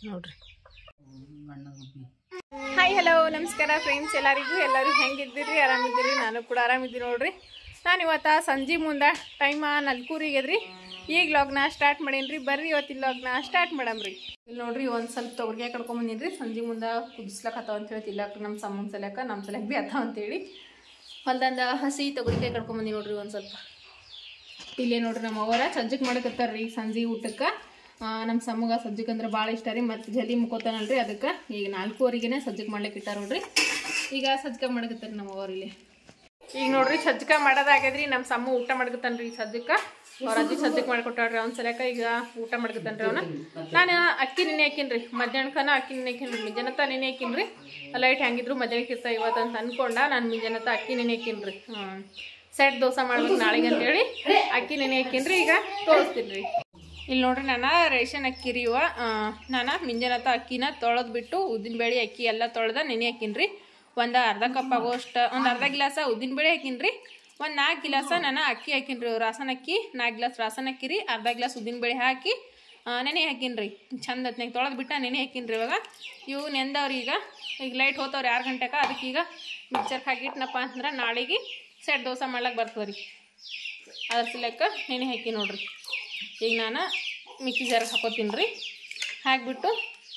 ನೋಡ್ರಿ ಮಣ್ಣು ರುಬ್ಬಿ ಹಾಯ್ ಹಲೋ ನಮಸ್ಕಾರ ಫ್ರೆಂಡ್ಸ್ ಎಲ್ಲರಿಗೂ ಎಲ್ಲರೂ ಹೆಂಗಿದ್ದೀರಿ ಆರಾಮಿದ್ದೀರಿ ನಾನು ಕೂಡ ಆರಾಮಿದ್ದೀನಿ ನೋಡ್ರಿ ನಾನು ಇವತ್ತು ಸಂಜೆ ಮುಂದೆ ಟೈಮ ನಲ್ಕೂರಿಗೆದ್ರಿ ಈಗ ಲಾಗ್ನ ಸ್ಟಾರ್ಟ್ ಮಾಡೀನಿ ಬರ್ರಿ ಇವತ್ತಿನ ಲಾಗ್ನ ಸ್ಟಾರ್ಟ್ ಮಾಡಮ್ರಿ ಇಲ್ಲಿ ನೋಡ್ರಿ ಒಂದು ಸ್ವಲ್ಪ ತೊಗರಿಗೆ ಕಡ್ಕೊಂಬಂದಿನಿ ರೀ ಸಂಜೆ ಮುಂದೆ ಕುದಿಸ್ಲಕತ್ತಾವ ಅಂತ ಹೇಳಿ ತಿಲ್ಲಕ್ರಿ ನಮ್ಮ ಸಮ್ಮನ ಸಲಕ ನಮ್ಮ ಸಲಕ್ ಭೀ ಅತ್ತಾವ ಅಂತೇಳಿ ಹೊಲ್ದಂದ ಹಸಿ ತೊಗರಿಕಾಯಿ ಕಡ್ಕೊಂಬಂದಿ ನೋಡ್ರಿ ಒಂದು ಸ್ವಲ್ಪ ಇಲ್ಲೇ ನೋಡ್ರಿ ನಮ್ಮ ಅವರ ಸಜ್ಜಕ್ಕೆ ಮಾಡಕತ್ತಾರ ರೀ ಸಂಜೆ ಊಟಕ್ಕೆ ನಮ್ಮ ಸಮ್ಮಗ ಸಜ್ಜಕ್ಕೆ ಅಂದ್ರೆ ಭಾಳ ಇಷ್ಟ ರೀ ಮತ್ತು ಜಲ್ದಿ ಮುಕ್ಕೋತಾನಲ್ರಿ ಅದಕ್ಕೆ ಈಗ ನಾಲ್ಕೂವರೆಗೆ ಸಜ್ಜಕ್ಕೆ ಮಾಡ್ಲಿಕ್ಕೆ ಇಟ್ಟಾರ ನೋಡ್ರಿ ಈಗ ಸಜ್ಜಕ ಮಾಡಕತ್ತಾರ ನಮ್ಮ ಅವ್ರ ಇಲ್ಲಿ ಈಗ ನೋಡ್ರಿ ಸಜ್ಜಕ ಮಾಡೋದಾಗ್ಯದ್ರಿ ನಮ್ಮ ಸಮ್ಮ ಊಟ ಮಾಡ್ಕತ್ತಾನ ರೀ ಸಜ್ಜಕ್ಕೆ ಅವ್ರ ಅಜ್ಜಿ ಸಜ್ಜಕ್ಕೆ ಮಾಡ್ಕೊಟ್ಟಾಳ್ರಿ ಅವ್ನ ಸಲಕ ಈಗ ಊಟ ಮಾಡ್ಕತ್ತಾನ ರೀ ಅವನ ನಾನು ಅಕ್ಕಿ ನೆನೆ ಹಾಕಿನ್ರಿ ಮಧ್ಯಾಹ್ನಕ್ಕನ ಅಕ್ಕಿ ನೆನೆ ಹಾಕಿನ್ರಿ ಮುಂಜಾನತ ನೆನೆ ಹಾಕಿನ್ರಿ ಲೈಟ್ ಹೆಂಗಿದ್ರು ಮಧ್ಯಾಹ್ನಕ್ಕೆ ಇರ್ತಾ ಇವತ್ತು ಅಂತ ಅನ್ಕೊಂಡ ನಾನು ಮುಂಜಾನತ ಅಕ್ಕಿ ನೆನೆ ಹಾಕಿನ್ರಿ ಹ್ಞೂ ಸೆಟ್ ದೋಸೆ ಮಾಡ್ಬೇಕು ನಾಳೆಗೆ ಅಂತೇಳಿ ಅಕ್ಕಿ ನೆನೆ ಹಾಕಿನ್ರಿ ಈಗ ತೋರಿಸ್ತೀನಿ ರೀ ಇಲ್ಲಿ ನೋಡ್ರಿ ನಾನು ರೇಷನ್ ಅಕ್ಕಿ ರೀ ಇವ ನಾನು ಮುಂಜಾನತ ಅಕ್ಕಿನ ತೊಳೆದು ಬಿಟ್ಟು ಉದ್ದಿನಬೇಳೆ ಅಕ್ಕಿ ಎಲ್ಲ ತೊಳೆದ ನೆನೆ ಹಾಕಿನ್ರಿ ಒಂದು ಅರ್ಧ ಕಪ್ ಆಗೋಷ್ಟು ಒಂದು ಅರ್ಧ ಗ್ಲಾಸ ಉದ್ದಿನಬೇಳೆ ಹಾಕಿನ್ರಿ ಒಂದು ನಾಲ್ಕು ಗ್ಲಾಸ ನಾನು ಅಕ್ಕಿ ಹಾಕಿನ್ರಿ ರಾಸನ್ ಅಕ್ಕಿ ನಾಲ್ಕು ಗ್ಲಾಸ್ ರಾಸನ್ ಅಕ್ಕಿ ರೀ ಅರ್ಧ ಗ್ಲಾಸ್ ಉದ್ದಿನಬೇಳೆ ಹಾಕಿ ಆ, ನೆನೆ ಹಾಕಿನ್ರಿ ಚಂದ ಹೊತ್ನಾಗ ತೊಳೆದು ಬಿಟ್ಟು ನೆನೆ ಹಾಕಿನ್ರಿ ಇವಾಗ ಇವು ನೆಂದವ್ರಿ ಈಗ ಈಗ ಲೈಟ್ ಹೋತವ್ರಿ ಆರು ಗಂಟೆಗೆ ಅದಕ್ಕೆ ಈಗ ಮಿಕ್ಸರ್ಗೆ ಹಾಕಿಟ್ನಪ್ಪ ಅಂದ್ರೆ ನಾಳೆಗೆ ಸೆಟ್ ದೋಸೆ ಮಾಡ್ಲಕ್ಕೆ ಬರ್ತದೆ ರೀ ಅದ್ರ ಸಲಕ್ಕ ನೆನೆ ಹಾಕಿ ನೋಡ್ರಿ ಈಗ ನಾನು ಮಿಕ್ಸಿ ಜಾರ್ಗೆ ಹಾಕೋತೀನಿ ರೀ ಹಾಕಿಬಿಟ್ಟು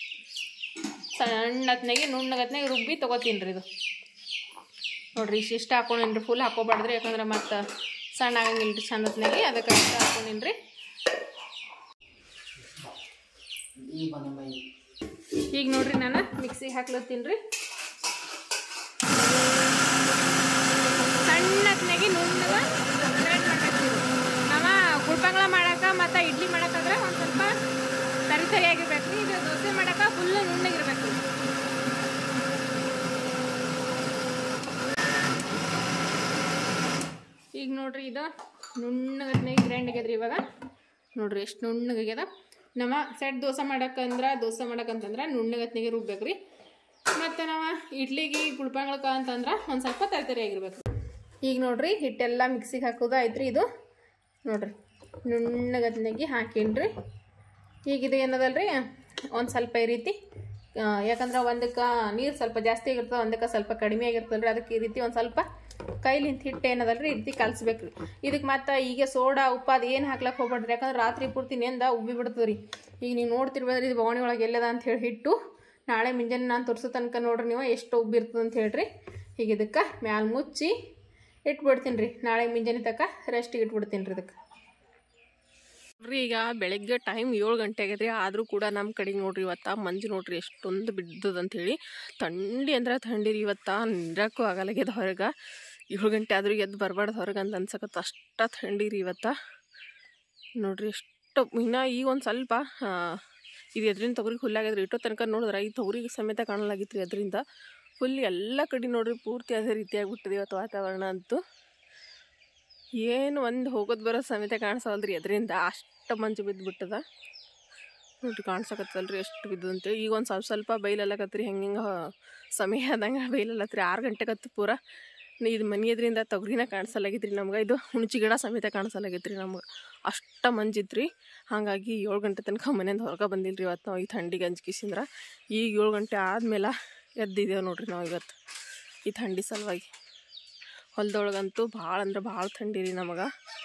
ಸಣ್ಣ ಹೊತ್ನಾಗೆ ನುಣ್ಣಗತ್ನಾಗ ರುಬ್ಬಿ ತೊಗೋತೀನಿ ರೀ ಇದು ನೋಡ್ರಿ ಇಷ್ಟಿಷ್ಟ ಹಾಕೊಂಡೇನಿ ರೀ ಫುಲ್ ಹಾಕೋಬಾರ್ದ್ರಿ ಯಾಕಂದ್ರೆ ಮತ್ತೆ ಸಣ್ಣ ಆಗಂಗಿಲ್ಲ ರೀ ಚಂದ ಹೊತ್ನಾಗೆ ಅದಕ್ಕೆ ಇಷ್ಟ ಹಾಕೊಂಡೇನಿ ರೀ ಈ ಬಂದ ಬೈ ಈಗ ನೋಡ್ರಿ ನಾನು ಮಿಕ್ಸಿಗೆ ಹಾಕ್ಲತ್ತೀನಿ ರೀ ಸಣ್ಣ ಹೊತ್ನಾಗೆ ನುಣ್ಣಗ ಗ್ರೈಂಡ್ ಮಾಡ್ಬೇಕು ಇದು. ನಾವ ಗುಳ್ಪಂಗ್ಳ ಮಾಡಾಕ ಮತ್ತು ಇಡ್ಲಿ ಮಾಡಕ್ಕಾದ್ರೆ ಒಂದು ಸ್ವಲ್ಪ ತರಿ ತರಿಯಾಗಿರ್ಬೇಕು ರೀ ಇದು ದೋಸೆ ಮಾಡಾಕ ಫುಲ್ ನುಣ್ಣಗಿರ್ಬೇಕು ರೀ ಈಗ ನೋಡ್ರಿ ಇದು ನುಣ್ಣಗತ್ನಾಗ ಗ್ರೈಂಡ್ ಆಗ್ಯದ್ರಿ ಇವಾಗ ನೋಡ್ರಿ ಎಷ್ಟು ನುಣ್ಣಗಾಗ್ಯದ ನಮ್ಮ ಸೆಟ್ ದೋಸೆ ಮಾಡಕ್ಕಂದ್ರೆ ದೋಸೆ ಮಾಡಕ್ಕಂತಂದ್ರೆ ನುಣ್ಣಗತ್ನಾಗೆ ರುಬ್ಬೇಕ್ರಿ ಮತ್ತು ನಾವು ಇಡ್ಲಿಗೆ ಗುಳ್ಪಂಗ್ಳಕ ಅಂತಂದ್ರೆ ಒಂದು ಸ್ವಲ್ಪ ತರಿ ಆಗಿರ್ಬೇಕು ಈಗ ನೋಡ್ರಿ ಹಿಟ್ಟೆಲ್ಲ ಮಿಕ್ಸಿಗೆ ಹಾಕೋದು ಆಯ್ತು ಇದು ನೋಡ್ರಿ ನುಣ್ಣಗತ್ನಾಗೆ ಹಾಕೀನ್ರಿ ಈಗ ಇದು ಏನದಲ್ರಿ ಒಂದು ಸ್ವಲ್ಪ ಈ ರೀತಿ ಆ, ಯಾಕಂದ್ರೆ ಒಂದಕ್ಕೆ ನೀರು ಸ್ವಲ್ಪ ಜಾಸ್ತಿ ಆಗಿರ್ತದೆ ಒಂದಕ್ಕೆ ಸ್ವಲ್ಪ ಕಡಿಮೆ ಆಗಿರ್ತದಲ್ರಿ ಅದಕ್ಕೆ ಈ ರೀತಿ ಒಂದು ಸ್ವಲ್ಪ ಕೈಲಿಂದ ಹಿಟ್ಟು ಏನದಲ್ರಿ ಈ ರೀತಿ ಕಲಿಸ್ಬೇಕು ರೀ ಇದಕ್ಕೆ ಮತ್ತೆ ಈಗ ಸೋಡಾ ಉಪ್ಪು ಅದು ಏನು ಹಾಕ್ಲಕ್ಕೆ ಹೋಗ್ಬೇಡ್ರಿ ಯಾಕಂದ್ರೆ ರಾತ್ರಿ ಪೂರ್ತಿ ನೆಂದ ಉಬ್ಬಿ ಬಿಡ್ತದೆ ರೀ ಈಗ ನೀವು ನೋಡ್ತಿರ್ಬೋದ್ರಿ ಇದು ಬವಣಿ ಒಳಗೆ ಎಲ್ಲದ ಅಂತ ಹೇಳಿ ಹಿಟ್ಟು ನಾಳೆ ಮುಂಜಾನೆ ನಾನು ತೋರಿಸೋ ತನಕ ನೋಡ್ರಿ ನೀವು ಎಷ್ಟು ಉಬ್ಬಿರ್ತದೆ ಅಂತ ಹೇಳ್ರಿ ಈಗ ಇದಕ್ಕೆ ಮ್ಯಾಲ ಮುಚ್ಚಿ ಇಟ್ಬಿಡ್ತೀನಿ ರೀ ನಾಳೆ ಮುಂಜಾನೆ ತನಕ ರೆಸ್ಟಿಗೆ ಇಟ್ಬಿಡ್ತೀನಿ ರೀ ಇದಕ್ಕೆ ನೋಡ್ರಿ ಈಗ ಬೆಳಗ್ಗೆ ಟೈಮ್ ಏಳು ಗಂಟೆ ಆಗೈತೆ ರೀ ಆದರೂ ಕೂಡ ನಮ್ಮ ಕಡೆಗೆ ನೋಡ್ರಿ ಇವತ್ತು ಮಂಜು ನೋಡ್ರಿ ಎಷ್ಟೊಂದು ಬಿದ್ದದ ಅಂಥೇಳಿ ಥಂಡಿ ಅಂದ್ರೆ ಥಂಡಿ ರೀ ಇವತ್ತು ನಿರಕ್ಕೂ ಆಗಲಾಗ್ಯದ ಹೊರಗೆ ಏಳು ಗಂಟೆ ಆದ್ರೂ ಎದ್ದು ಬರಬಾರ್ದು ಹೊರಗೆ ಅಂತ ಅನ್ಸಕತ್ತ ಅಷ್ಟ ಥಂಡಿ ರೀ ಇವತ್ತು ನೋಡ್ರಿ ಎಷ್ಟು ಇನ್ನು ಈಗ ಒಂದು ಸ್ವಲ್ಪ ಆ, ಇದು ಎದ್ರಿಂದ ತೊಗರಿಗೆ ಹುಲ್ಲಾಗ್ಯದ್ರಿ ಇಟ್ಟೋ ತನಕ ನೋಡಿದ್ರೆ ಈ ತೊಗರಿಗೆ ಸಮೇತ ಕಾಣಲಾಗಿತ್ತು ರೀ ಅದರಿಂದ ಫುಲ್ ಎಲ್ಲ ಕಡೆ ನೋಡ್ರಿ ಪೂರ್ತಿ ಅದೇ ರೀತಿ ಆಗ್ಬಿಟ್ಟದೆ ಇವತ್ತು ವಾತಾವರಣ ಅಂತೂ ಏನು ಒಂದು ಹೋಗೋದು ಬರೋ ಸಮೇತ ಕಾಣಿಸವಲ್ರಿ ಅದರಿಂದ ಅಷ್ಟು ಮಂಜು ಬಿದ್ದುಬಿಟ್ಟದ ನೋಡ್ರಿ ಕಾಣಿಸಕತ್ತಲ್ರಿ ಎಷ್ಟು ಬಿದ್ದು ಅಂತೇಳಿ ಈಗ ಒಂದು ಸ್ವಲ್ಪ ಸ್ವಲ್ಪ ಬೈಲಲ್ಲಕತ್ರಿ ಹೆಂಗೆ ಹೆಂಗೆ ಸಮಯ ಆದಂಗೆ ಬೈಲಲ್ಲತ್ರಿ ಆರು ಗಂಟೆಗತ್ತು ಪೂರ ಇದು ಮನೆ ಎದ್ರಿಂದ ತೊಗರಿನ ಕಾಣಿಸಲಾಗಿತ್ರಿ ನಮ್ಗೆ ಇದು ಹುಣಚಿ ಗಿಡ ಸಮೇತ ಕಾಣಿಸಲಾಗೈತ್ರಿ ನಮ್ಗೆ ಅಷ್ಟ ಮಂಜಿತ್ರಿ ಹಾಗಾಗಿ ಏಳು ಗಂಟೆ ತನಕ ಮನೆಯಿಂದ ಹೊರಗೆ ಬಂದಿಲ್ಲ ರೀ ಇವತ್ತು ನಾವು ಈ ಥಂಡಿಗೆ ಅಂಜ್ಕಿಸಿಂದ್ರ ಈಗ ಏಳು ಗಂಟೆ ಆದಮೇಲೆ ಎದ್ದಿದ್ದೇವೆ ನೋಡ್ರಿ ನಾವು ಇವತ್ತು ಈ ಥಂಡಿ ಸಲುವಾಗಿ ಹೊಲದೊಳಗಂತೂ ಭಾಳ ಅಂದ್ರೆ ಭಾಳ ಥಂಡಿ ರೀ ನಮಗೆ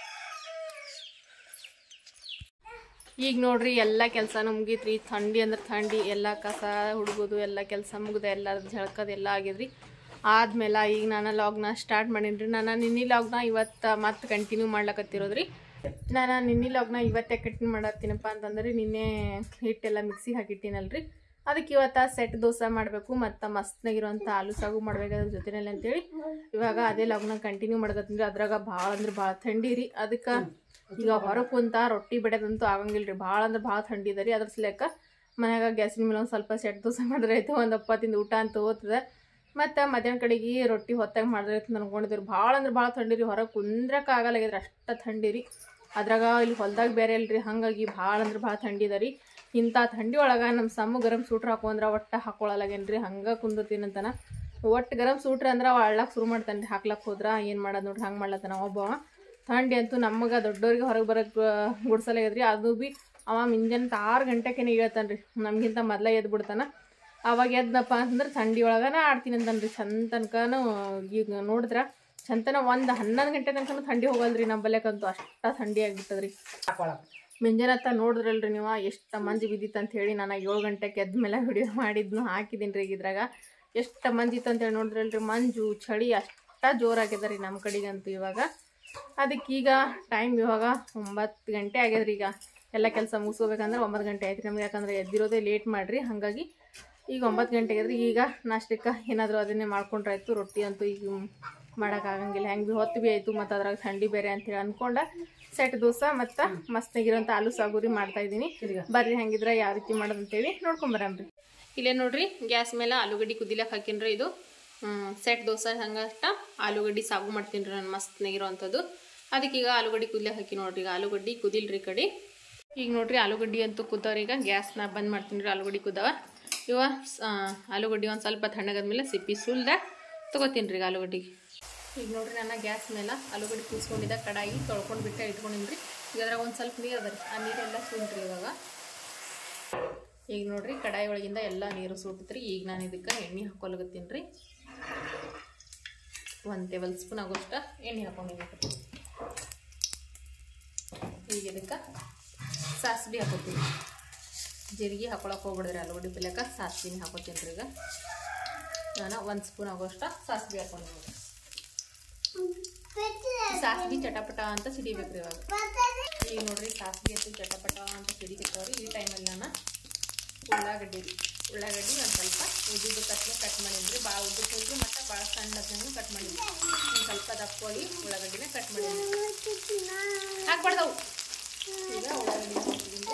ಈಗ ನೋಡ್ರಿ ಎಲ್ಲ ಕೆಲಸನೂ ಮುಗೀತ್ರಿ ಥಂಡಿ ಅಂದ್ರೆ ಥಂಡಿ ಎಲ್ಲ ಕಸ ಹುಡುಗೋದು ಎಲ್ಲ ಕೆಲಸ ಮುಗ್ದು ಎಲ್ಲ ಝಳಕದು ಎಲ್ಲ ಆಗಿದ್ರಿ ಆದ್ಮೇಲೆ ಈಗ ನಾನು ಲಾಗ್ನ ಸ್ಟಾರ್ಟ್ ಮಾಡೀನಿ ನಾನು ನಿನ್ನೆ ಲಾಗ್ನ ಇವತ್ತು ಮತ್ತೆ ಕಂಟಿನ್ಯೂ ಮಾಡ್ಲಕತ್ತಿರೋದ್ರಿ ನಾನು ನಿನ್ನೆ ಲಾಗ್ನ ಇವತ್ತೇ ಕಂಟಿನ್ಯೂ ಮಾಡತ್ತೀನಪ್ಪ ಅಂತಂದ್ರೆ ನಿನ್ನೆ ಹಿಟ್ಟೆಲ್ಲ ಮಿಕ್ಸಿಗೆ ಹಾಕಿಟ್ಟಿನಲ್ರಿ ಅದಕ್ಕೆ ಇವತ್ತು ಸೆಟ್ ದೋಸೆ ಮಾಡಬೇಕು ಮತ್ತು ಮಸ್ತ್ನಾಗಿರುವಂಥ ಆಲೂ ಸಾಗು ಮಾಡ್ಬೇಕು ಅದ್ರ ಜೊತೆನಲ್ಲಿ ಅಂತೇಳಿ ಇವಾಗ ಅದೇ ಲಾಗ್ನ ಕಂಟಿನ್ಯೂ ಮಾಡಕತ್ತೀನಿ ಅದ್ರಾಗ ಭಾಳ ಅಂದ್ರೆ ಭಾಳ ಥಂಡಿ ರೀ ಅದಕ್ಕೆ ಈಗ ಹೊರಗೆ ಕುಂತ ರೊಟ್ಟಿ ಬೆಳೆದಂತೂ ಆಗಂಗಿಲ್ಲ ರೀ ಭಾಳ ಅಂದ್ರೆ ಭಾಳ ಥಂಡಿ ಇದೆ ರೀ ಅದ್ರ ಸಲಕ್ಕ ಮನ್ಯಾಗ ಗ್ಯಾಸಿನ ಮೇಲೆ ಒಂದು ಸ್ವಲ್ಪ ಸೆಟ್ ದೋಸೆ ಮಾಡಿದ್ರೆ ಆಯ್ತು ಒಂದು ಅಪ್ಪತ್ತಿಂದ ಊಟ ಅಂತ ಓದ್ತದೆ ಮತ್ತು ಮಧ್ಯಾಹ್ನ ಕಡೆಗೆ ರೊಟ್ಟಿ ಹೊತ್ತಾಗ ಮಾಡಿದ್ರೆ ಆಯ್ತು ಅಂತ ಅನ್ಕೊಂಡಿದ್ರಿ ಭಾಳ ಅಂದ್ರೆ ಭಾಳ ಥಂಡಿ ರೀ ಹೊರಗೆ ಕುಂದ್ರಕ್ಕೆ ಆಗಲ್ಲಾಗ್ಯದ್ರಿ ಅಷ್ಟು ಥಂಡಿ ರೀ ಅದ್ರಾಗ ಇಲ್ಲಿ ಹೊಲ್ದಾಗ ಬೇರೆ ಅಲ್ರಿ ಹಾಗಾಗಿ ಭಾಳ ಅಂದ್ರೆ ಭಾಳ ಥಂಡಿ ಇದೆ ರೀ ಇಂಥ ಥಂಡಿ ಒಳಗೆ ನಮ್ಮ ಸಮ್ಮ ಗರಂ ಸೂಟ್ರ್ ಹಾಕೊಂಡ್ರೆ ಒಟ್ಟು ಹಾಕೊಳಲಾಗೇನ್ರಿ ಹಂಗೆ ಕುಂದಿರ್ತೀನಂತನ ಒಟ್ಟು ಗರಂ ಸೂಟ್ರ್ ಅಂದ್ರೆ ಅವ ಅಳ್ಳಕ್ಕೆ ಶುರು ಮಾಡ್ತಾನೆ ರೀ ಹಾಕ್ಲಕ್ಕೆ ಹೋದ್ರ ಏನು ಮಾಡೋದು ನೋಡ್ರಿ ಹಂಗೆ ಮಾಡ್ಲತ್ತಾನ ಒಬ್ಬ ಥಂಡಿ ಅಂತೂ ನಮಗೆ ದೊಡ್ಡವ್ರಿಗೆ ಹೊರಗೆ ಬರೋಕ್ಕೆ ಗುಡ್ಸಲಾಗ್ಯದ್ರಿ ಅದು ಭೀ ಅವ ಮುಂಜಾನೆ ಆರು ಗಂಟೆಗೆ ಹೇಳ್ತಾನೆ ರೀ ನಮಗಿಂತ ಮೊದಲೇ ಎದ್ದು ಬಿಡ್ತಾನ ಅವಾಗ ಎದ್ದಪ್ಪ ಅಂತಂದ್ರೆ ಥಂಡಿ ಒಳಗನ ಆಡ್ತೀನಿ ಅಂತಾನೆ ರೀ ಚಂದ ತನಕನೂ ಈಗ ನೋಡಿದ್ರೆ ಚಂತನ ಒಂದು ಹನ್ನೊಂದು ಗಂಟೆ ತನಕ ಥಂಡಿ ಹೋಗಲ್ರಿ ನಮ್ಮ ಬಲ್ಯಕ್ಕಂತೂ ಅಷ್ಟ ಥಂಡಿ ಆಗಿಬಿಟ್ಟದ್ರಿ ಮುಂಜಾನತ್ತ ನೋಡಿದ್ರಲ್ರಿ ನೀವು ಎಷ್ಟು ಮಂಜು ಬಿದ್ದಿತ್ತು ಅಂತ ಹೇಳಿ ನಾನು ಏಳು ಗಂಟೆಗೆ ಎದ್ದ ಮೇಲೆ ವಿಡಿಯೋ ಮಾಡಿದ್ನು ಹಾಕಿದ್ದೀನಿ ರೀ ಇದ್ರಾಗ ಎಷ್ಟು ಮಂಜು ಇತ್ತು ಅಂತೇಳಿ ನೋಡಿದ್ರಲ್ರಿ ಮಂಜು ಚಳಿ ಅಷ್ಟ ಜೋರಾಗ್ಯದ ರೀ ನಮ್ಮ ಕಡೆಗಂತೂ ಇವಾಗ ಅದಕ್ಕೆ ಈಗ ಟೈಮ್ ಇವಾಗ ಒಂಬತ್ತು ಗಂಟೆ ಆಗ್ಯದ್ರಿ ಈಗ ಎಲ್ಲ ಕೆಲಸ ಮುಗಿಸ್ಕೋಬೇಕಂದ್ರೆ ಒಂಬತ್ತು ಗಂಟೆ ಆಯ್ತು ನಮ್ಗೆ ಯಾಕಂದ್ರೆ ಎದ್ದಿರೋದೇ ಲೇಟ್ ಮಾಡಿರಿ ಹಾಗಾಗಿ ಈಗ ಒಂಬತ್ತು ಗಂಟೆ ಆಗ್ಯದ್ರಿ ಈಗ ನಾಷ್ಟಕ್ಕೆ ಏನಾದರೂ ಅದನ್ನೇ ಮಾಡ್ಕೊಂಡ್ರೆ ಆಯ್ತು ರೊಟ್ಟಿ ಅಂತೂ ಈಗ ಮಾಡೋಕ್ಕಾಗಂಗಿಲ್ಲ ಹೆಂಗೆ ಭೀ ಹೊತ್ತು ಭೀ ಆಯಿತು ಮತ್ತು ಅದ್ರಾಗ ಥಂಡಿ ಬೇರೆ ಅಂತೇಳಿ ಅಂದ್ಕೊಂಡ ಸೆಟ್ ದೋಸೆ ಮತ್ತು ಮಸ್ತಾಗಿರೋಂಥ ಆಲೂ ಸಾಗುರಿ ಮಾಡ್ತಾ ಇದ್ದೀನಿ ಬರ್ರಿ ಹಂಗಿದ್ರೆ ಯಾವ ರೀತಿ ಮಾಡೋದು ಅಂತೇಳಿ ನೋಡ್ಕೊಂಬರಮ್ರಿ ಇಲ್ಲೇ ನೋಡ್ರಿ ಗ್ಯಾಸ್ ಮೇಲೆ ಆಲೂಗಡ್ಡೆ ಕುದಿಲಕ್ಕೆ ಹಾಕಿನ್ರಿ ಇದು ಸೆಟ್ ದೋಸೆ ಹಂಗಷ್ಟ ಆಲೂಗಡ್ಡೆ ಸಾಗು ಮಾಡ್ತೀನಿ ರೀ ನಾನು ಮಸ್ತ್ನಾಗಿರೋವಂಥದ್ದು ಅದಕ್ಕೆ ಈಗ ಆಲೂಗಡ್ಡೆ ಕುದಿಲಕ್ಕೆ ಹಾಕಿ ನೋಡ್ರಿ ಈಗ ಆಲೂಗಡ್ಡೆ ಕುದಿಲ್ರಿ ಈ ಕಡೆ ಈಗ ನೋಡ್ರಿ ಆಲೂಗಡ್ಡೆ ಅಂತೂ ಕುದ್ದವ್ರಿ ಈಗ ಗ್ಯಾಸ್ನ ಬಂದ್ ಮಾಡ್ತೀನಿ ರೀ ಆಲೂಗಡ್ಡೆ ಕುದವ ಇವ ಸ- ಆಲೂಗಡ್ಡೆ ಒಂದು ಸ್ವಲ್ಪ ತಣ್ಣಗಾದ್ಮೇಲೆ ಸಿಪ್ಪಿ ಸುಲ್ದ ತೊಗೋತೀನಿ ರೀ ಈಗ ಆಲೂಗಡ್ಡೆಗೆ ಈಗ ನೋಡ್ರಿ ನಾನು ಗ್ಯಾಸ್ ಮೇಲೆ ಆಲೂಗಡ್ಡೆ ಕೂಸ್ಕೊಂಡಿದ್ದ ಕಡಾಯಿ ತೊಳ್ಕೊಂಡು ಬಿಟ್ಟು ಇಟ್ಕೊಂಡಿನಿ ರೀ ಈಗ ಅದ್ರಾಗ ಒಂದು ಸ್ವಲ್ಪ ನೀರು ಅದ ರೀ ಆ ನೀರೆಲ್ಲ ಸುಂಟ್ರಿ ಇವಾಗ ಈಗ ನೋಡ್ರಿ ಕಡಾಯಿ ಒಳಗಿಂದ ಎಲ್ಲ ನೀರು ಸುಟ್ಟತ್ರಿ ಈಗ ನಾನು ಇದಕ್ಕೆ ಎಣ್ಣೆ ಹಾಕೊಲಗತ್ತೀನಿ ರೀ ಒಂದು ಟೇಬಲ್ ಸ್ಪೂನ್ ಆಗೋಷ್ಟ ಎಣ್ಣೆ ಹಾಕೊಂಡಿದ್ದೀನಿ ಈಗ ಇದಕ್ಕೆ ಸಾಸಿವೆ ಹಾಕೋತೀನಿ ಜೀರಿಗೆ ಹಾಕೊಳಕ್ಕೆ ಹೋಗ್ಬಿಡ್ರಿ ಆಲೂಗಡ್ಡೆ ಪಲ್ಯಕ್ಕೆ ಸಾಸಿವೆನೇ ಹಾಕೋತೀನಿ ರೀ ಈಗ ನಾನು ಒಂದು ಸ್ಪೂನ್ ಆಗೋಷ್ಟ ಸಾಸಿವೆ ಹಾಕೊಂಡಿದ್ದೀನಿ ಸಾಸಿವೆ ಚಟಪಟ ಅಂತ ಸಿಡಿಬೇಕ್ರಿ ಇವಾಗ ಈಗ ನೋಡ್ರಿ ಸಾಸಿವೆ ಐತಿ ಚಟಪಟ ಅಂತ ಸಿಡಿಕತ್ತವ್ರಿ ಈ ಟೈಮಲ್ಲಿ ನಾನು ಉಳ್ಳಾಗಡ್ಡಿ ರೀ ಉಳ್ಳಾಗಡ್ಡಿ ಒಂದು ಸ್ವಲ್ಪ ಉದ್ದಿದ್ದು ಕಟ್ಲೆ ಕಟ್ ಮಾಡೀನಿ ಭಾಳ ಉದ್ದಕ್ಕೆ ಹೋದ್ರು ಮತ್ತು ಭಾಳ ಸಣ್ಣದನ್ನು ಕಟ್ ಮಾಡೀನಿ ಒಂದು ಸ್ವಲ್ಪ ದಪ್ಪವಾಗಿ ಉಳ್ಳಾಗಡ್ಡಿನ ಕಟ್ ಮಾಡೀನಿ ಹಾಕ್ಬಾರ್ದವು ಈಗ ಉಳ್ಳಾಗಡ್ಡಿ ಹಾಕಿದ್ದೀನಿ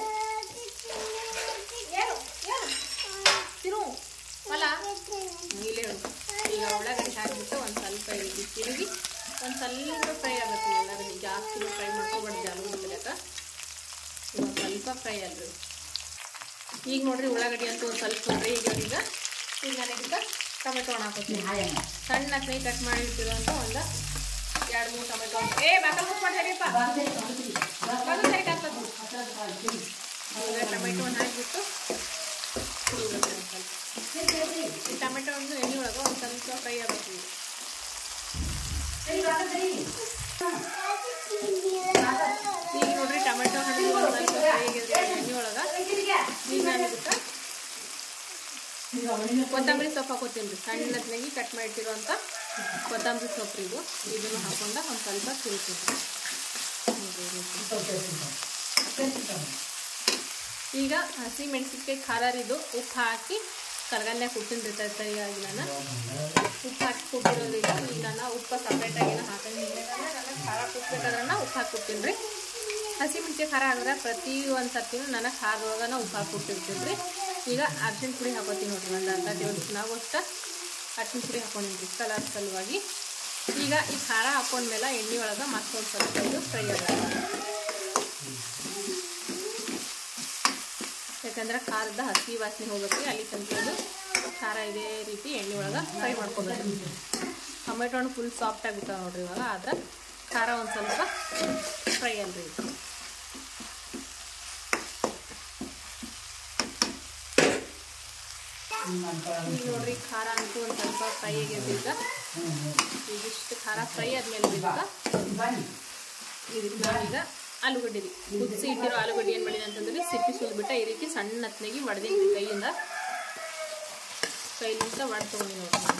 ಏನು ಏನು ತಿರು ಹೊಲ ಇಲ್ಲೇ ಹೇಳು ಈಗ ಉಳ್ಳಾಗಡ್ಡಿ ಹಾಕಿಬಿಟ್ಟು ಒಂದು ಸ್ವಲ್ಪ ಈ ರೀತಿ ತಿರುಗಿ ಒಂದು ಸ್ವಲ್ಪ ಫ್ರೈ ಆಗುತ್ತೆ ಉಳ್ಳಾಗಡ್ಡಿ ಜಾಸ್ತಿ ಫ್ರೈ ಮಾಡ್ಕೊಬಾರ್ದು ಆಲೂಗಡ್ಡೆ ಬೆಳೆಯಕ ಇವಾಗ ಸ್ವಲ್ಪ ಫ್ರೈ ಅಲ್ರಿ ಈಗ ನೋಡ್ರಿ ಉಳ್ಳಾಗಡ್ಡಿ ಅಂತೂ ಒಂದು ಸ್ವಲ್ಪ ಫ್ರೈ ಆಗ್ಯಾವ ಈಗ ಈಗ ನಾನು ಇದಕ್ಕೆ ಟೊಮೆಟೊ ಹಣ್ಣು ಹಾಕೋತೀನಿ ಸಣ್ಣ ಕೈ ಕಟ್ ಮಾಡಿ ಇಟ್ಟಿರುವಂಥ ಒಂದು ಎರಡು ಮೂರು ಟೊಮೆಟೊ ಹಣ್ಣು ಏ ಬಾಕಲ್ ಮುಟ್ ಮಾಡ್ತಾರಿಪ್ಪ ಬಾಕಲ್ ಸರಿ ಹಾಕ್ಬೇಕು ಈಗ ಟೊಮೆಟೊ ಹಣ್ಣು ಹಾಕಿಬಿಟ್ಟು ಕುಡಿಬೇಕು ಒಂದು ಸ್ವಲ್ಪ ಈ ಟೊಮೆಟೊ ಹಣ್ಣು ಎಣ್ಣೆ ಒಳಗೆ ಒಂದು ಸ್ವಲ್ಪ ಫ್ರೈ ಆಗಬೇಕು ಈಗ ಈಗ ನೋಡ್ರಿ ಟೊಮೆಟೊ ಹಣ್ಣು ಒಂದು ಸ್ವಲ್ಪ ಫ್ರೈ ಆಗಿದ್ರೆ ಎಣ್ಣೆ ಒಳಗೆ ಈಗ ನಾನು ಇದಕ್ಕೆ ಕೊತ್ತಂಬರಿ ಸೊಪ್ಪು ಹಾಕೋತೀನಿ ರೀ ಸಣ್ಣದಾಗಿ ಕಟ್ ಮಾಡಿಟ್ಟಿರುವಂಥ ಕೊತ್ತಂಬರಿ ಸೊಪ್ಪು ಇದು ಇದನ್ನು ಹಾಕೊಂಡ ಒಂದು ಸ್ವಲ್ಪ ತಿರುಗ್ತೀನಿ ನೋಡ್ರಿ ಈ ರೀತಿ. ಈಗ ಹಸಿ ಮೆಣಸಿನ್ಕಾಯಿ ಖಾರ ಇದು ಉಪ್ಪು ಹಾಕಿ ಕರ್ಗಲ್ಲೆ ಕುಟ್ಟಿನ ರೀ ಸರಿಯಾಗಿ ನಾನು ಉಪ್ಪು ಹಾಕಿ ಕುಟ್ಟಿರೋದು ಇದು ಈಗ ನಾನು ಉಪ್ಪು ಸಪ್ರೇಟಾಗಿ ಹಾಕಂಗಿಲ್ಲ ನಾನು ಖಾರ ಕುಟ್ಬೇಕಾದ್ರೆ ಉಪ್ಪು ಹಾಕಿ ಕೊಡ್ತೀನಿ ರೀ ಹಸಿ ಮೆಣಸಿನ ಖಾರ ಹಾಕಿದ್ರೆ ಪ್ರತಿ ಒಂದು ಸರ್ತಿನೂ ನಾನು ಖಾರದೊಳಗನ ಉಪ್ಪು ಹಾಕಿ ಕೊಟ್ಟಿರ್ತೀನಿ ರೀ ಈಗ ಅರ್ಶಿಣ ಪುಡಿ ಹಾಕೋತೀನಿ ನೋಡ್ರಿ ಒಂದು ಅರ್ಧ ಟೇಬಲ್ ಸ್ಪೂನ್ ಆಗೋಷ್ಟು ಅರ್ಶಿಣ ಪುಡಿ ಹಾಕೊಂಡಿನಿ ರೀ ಕಲರ್ ಸಲುವಾಗಿ ಈಗ ಈ ಖಾರ ಹಾಕೊಂಡ್ಮೇಲೆ ಎಣ್ಣೆ ಒಳಗೆ ಮತ್ತೊಂದು ಸ್ವಲ್ಪ ಇದು ಫ್ರೈ ಆಗುತ್ತೆ ಯಾಕಂದ್ರೆ ಖಾರದ ಹಸಿ ವಾಸನೆ ಹೋಗುತ್ತೆ ಅಲ್ಲಿ ತನಕ ಇದು ಖಾರ ಇದೇ ರೀತಿ ಎಣ್ಣೆ ಒಳಗೆ ಫ್ರೈ ಮಾಡ್ಕೋಬೇಕು ಟೊಮೆಟೊ ಹಣ್ಣು ಫುಲ್ ಸಾಫ್ಟ್ ಆಗಿಬಿಟ್ಟಾವ ನೋಡ್ರಿ ಇವಾಗ ಆದ್ರೆ ಖಾರ ಒಂದು ಸ್ವಲ್ಪ ಫ್ರೈ ಅಲ್ರಿ ಇದು ಈಗ ನೋಡ್ರಿ ಖಾರ ಅಂತೂ ಒಂದು ಸ್ವಲ್ಪ ಫ್ರೈ ಆಗೈತೆ ಈಗ ಈಗ ಇಷ್ಟು ಖಾರ ಫ್ರೈ ಆದ್ಮೇಲೆ ಇದಕ್ಕೆ ಇದಕ್ಕೆ ನಾನೀಗ ಆಲೂಗಡ್ಡೆ ರೀ ಕುದಿಸಿ ಇಟ್ಟಿರೋ ಆಲೂಗಡ್ಡೆ ಏನು ಮಾಡಿದೆ ಅಂತಂದ್ರೆ ಸಿಪ್ಪಿ ಸುಲ್ಬಿಟ್ಟ ಈ ರೀತಿ ಸಣ್ಣ ಹತ್ನಾಗಿ ಒಡೆದೀನಿ ಕೈಯಿಂದ ಕೈಲಿಂದ ಒಡ್ ತೊಗೊಂಡು ನೋಡಿ ನಾನು.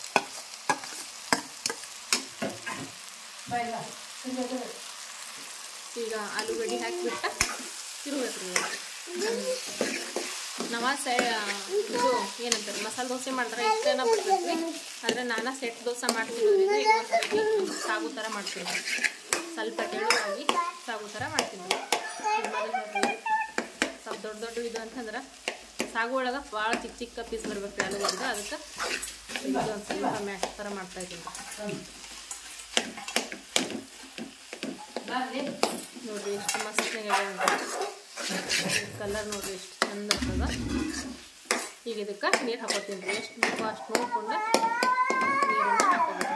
ಈಗ ಆಲೂಗಡ್ಡೆ ಹಾಕಿಬಿಟ್ಟ ತಿರುಗಬೇಕು ರೀ ನವ ಸೆ ಇದು ಏನಂತಾರೆ ಮಸಾಲೆ ದೋಸೆ ಮಾಡಿದ್ರೆ ಇಷ್ಟೇನ ಬರ್ತೈತಿ ಆದರೆ ನಾನು ಸೆಟ್ ದೋಸೆ ಮಾಡ್ತಿರೋದ್ರಿಂದ ಇದು ಒಂದ್ ಸ್ವಲ್ಪ ಸಾಗು ಥರ ಮಾಡ್ತೀನಿ ಸ್ವಲ್ಪ ತೆಳುವಾಗಿ ಸಾಗು ಥರ ಮಾಡ್ತೀನಿ ಇದು ಮೊದಲು ನೋಡ್ರಿ ಸ್ವಲ್ಪ ದೊಡ್ಡ ದೊಡ್ಡ ಇದು ಅಂತಂದ್ರೆ ಸಾಗು ಒಳಗೆ ಭಾಳ ಚಿಕ್ಕ ಚಿಕ್ಕ ಪೀಸ್ ಬರ್ಬೇಕು ರೀ ಆಲೂಗಡ್ಡೆ ಅದಕ್ಕೆ ಇದು ಒಂದು ಸ್ವಲ್ಪ ಮ್ಯಾಶ್ ಥರ ಮಾಡ್ತಾ ಇದ್ದೀನಿ ನೋಡ್ರಿ ಎಷ್ಟು ಮಸ್ತ್ ಕಲರ್ ನೋಡ್ರಿ ಎಷ್ಟು ಚಂದ ಆಗ್ತದ ಈಗ ಇದಕ್ಕೆ ನೀರು ಹಾಕೋತೀನಿ ರೀ ಎಷ್ಟು ಬೇಕೋ ಅಷ್ಟು ನೋಡ್ಕೊಂಡು ನೀರನ್ನು ಹಾಕೋಬೇಕು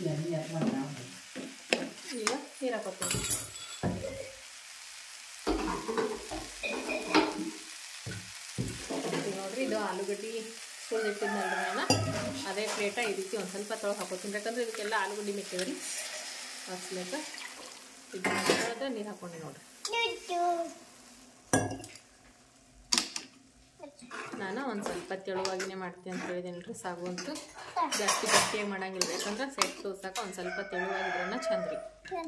ಎಣ್ಣೆ ಎತ್ ಮಾಡ್ತಾ ಈಗ ನೀರು ಹಾಕೋತೀವಿ ಈಗ ನೋಡ್ರಿ ಇದು ಆಲೂಗಡ್ಡೆ ಸುಳ್ದಿಟ್ಟಿದ್ನಲ್ರಿ ನಾನು ಅದೇ ಪ್ಲೇಟ ಈ ರೀತಿ ಒಂದು ಸ್ವಲ್ಪ ತೊಳಗೆ ಹಾಕೋತೀನಿ ಯಾಕಂದ್ರೆ ಇದಕ್ಕೆಲ್ಲ ಆಲೂಗಡ್ಡೆ ಮಿಕ್ಕಿದ್ರಿ ಹಚ್ಲೇಕ ಇದು ನೀರು ಹಾಕೊಂಡೆ ನೋಡ್ರಿ ನಾನು ಒಂದು ಸ್ವಲ್ಪ ತೆಳುವಾಗಿನೇ ಮಾಡ್ತೀನಿ ಅಂತ ಹೇಳಿದೇನಲ್ರಿ ಸಾಗು ಅಂತೂ ಜಾಸ್ತಿ ಗಟ್ಟಿಯಾಗಿ ಮಾಡಂಗಿಲ್ಲ ಯಾಕಂದ್ರೆ ಸೆಟ್ ತೋರ್ಸಾಕ ಒಂದು ಸ್ವಲ್ಪ ತೆಳುವಾಗಿದ್ರನ್ನ ಚಂದ ರೀ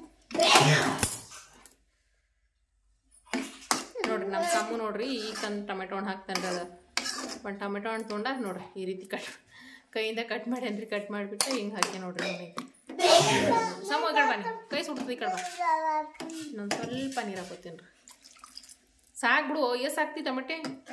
ನೋಡ್ರಿ ನಮ್ಮ ಸಮ್ಮು ನೋಡ್ರಿ ಈಗ ತಂದು ಟೊಮೆಟೊ ಹಣ್ಣು ಹಾಕ್ತಾನ್ರಿ ಅದ ಒಂದು ಟೊಮೆಟೊ ಹಣ್ಣು ತೊಗೊಂಡ ನೋಡ್ರಿ ಈ ರೀತಿ ಕಟ್ ಕೈಯಿಂದ ಕಟ್ ಮಾಡೇನ್ರಿ ಕಟ್ ಮಾಡಿಬಿಟ್ಟು ಹಿಂಗೆ ಹಾಕಿ ನೋಡ್ರಿ ಅವನಿಗೆ ಸಮ್ಮ ಈ ಕಡೆ ಬನ್ನಿ ಕೈ ಸುಡ್ತದೆ ಈ ಕಡೆ ಬಾ ಇನ್ನೊಂದು ಸ್ವಲ್ಪ ನೀರು ಹಾಕೋತೀನಿ ರೀ ಸಾಕು ಬಿಡು ಎಷ್ಟು ಹಾಕ್ತಿ ಟೊಮೆಟೆ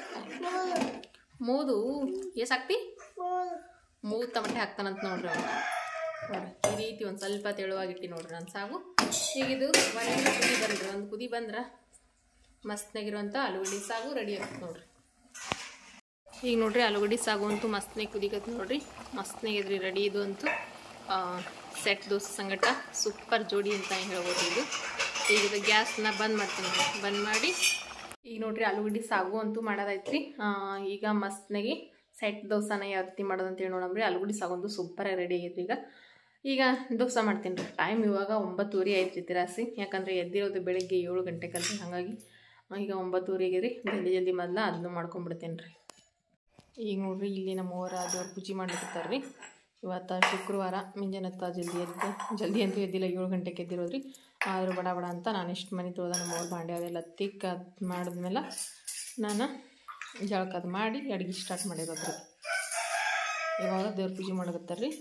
ಮೂದು ಎಷ್ಟು ಹಾಕ್ತಿ ಮೂದು ಟೊಮೆಟೆ ಹಾಕ್ತಾನಂತ ನೋಡ್ರಿ ಅವ್ನು ನೋಡ್ರಿ ಈ ರೀತಿ ಒಂದು ಸ್ವಲ್ಪ ತೆಳುವಾಗಿಟ್ಟು ನೋಡ್ರಿ ನನ್ನ ಸಾಗು ಈಗ ಇದು ಒಂದು ಕುದಿ ಬಂದ್ರಿ ಒಂದು ಕುದಿ ಬಂದ್ರೆ ಮಸ್ತ್ನಾಗಿರುವಂಥ ಆಲೂಗಡ್ಡೆ ಸಾಗು ರೆಡಿ ಆಗುತ್ತೆ ನೋಡ್ರಿ ಈಗ ನೋಡ್ರಿ ಆಲೂಗಡ್ಡೆ ಸಾಗು ಅಂತೂ ಮಸ್ತ್ನಾಗ ಕುದಿಕತ್ ನೋಡ್ರಿ ಮಸ್ತ್ನಾಗಿದ್ರಿ ರೆಡಿ ಇದು ಅಂತೂ ಸೆಟ್ ದೋಸೆ ಸಂಗಟ ಸೂಪರ್ ಜೋಡಿ ಅಂತ ಹೇಳ್ಬೋದು ಇದು ಈಗ ಇದು ಗ್ಯಾಸ್ನ ಬಂದ್ ಮಾಡ್ತೀನಿ ರೀ ಬಂದ್ ಮಾಡಿ ಈಗ ನೋಡ್ರಿ ಆಲೂಗಡ್ಡೆ ಸಾಗು ಅಂತೂ ಮಾಡೋದೈತ್ರಿ ಆ, ಈಗ ಮಸ್ತ್ನಾಗಿ ಸೆಟ್ ದೋಸೆನ ಯಾವ ರೀತಿ ಮಾಡೋದು ಅಂತೇಳಿ ನೋಡಮ್ರಿ ಆಲೂಗಡ್ಡೆ ಸಾಗು ಅಂತೂ ಸೂಪರಾಗಿ ರೆಡಿ ಆಗೈತ್ರಿ ಈಗ ಈಗ ದೋಸೆ ಮಾಡ್ತೀನಿ ರೀ ಟೈಮ್ ಇವಾಗ ಒಂಬತ್ತುವರೆ ಐತ್ರಿ ತಿರಾಸಿ ಯಾಕಂದ್ರೆ ಎದ್ದಿರೋದು ಬೆಳಿಗ್ಗೆ ಏಳು ಗಂಟೆಗಲ್ರಿ ಹಾಗಾಗಿ ಈಗ ಒಂಬತ್ತುವರೆಗೆ ರೀ ಜಲ್ದಿ ಜಲ್ದಿ ಮೊದಲ ಅದನ್ನು ಮಾಡ್ಕೊಂಡ್ಬಿಡ್ತೇನೆ ರೀ ಈಗ ನೋಡ್ರಿ ಇಲ್ಲಿ ನಮ್ಮ ಊರ ದೇವ್ರ ಪೂಜೆ ಮಾಡ್ಲಿಕ್ಕತ್ತಾರ ರೀ ಇವತ್ತು ಶುಕ್ರವಾರ ಮುಂಜಾನತ್ತ ಜಲ್ದಿ ಎದ್ದು ಜಲ್ದಿ ಅಂತೂ ಎದ್ದಿಲ್ಲ ಏಳು ಗಂಟೆಗೆ ಎದ್ದಿರೋದ್ರಿ ಆದರೂ ಬಡ ಬಡ ಅಂತ ನಾನು ಎಷ್ಟು ಮನೆ ತೊಳ್ದ ನಮ್ಮ ಅವ್ರ ಬಾಂಡೆ ಅದೆಲ್ಲ ತಿಕ್ಕ ಅದು ಮಾಡಿದ್ಮೇಲೆ ನಾನು ಜಳಕದು ಮಾಡಿ ಅಡುಗೆ ಸ್ಟಾರ್ಟ್ ಮಾಡಿರೋದ್ರಿ ಇವಾಗ ದೇವ್ರ ಪೂಜೆ ಮಾಡಕತ್ತಾರ ರೀ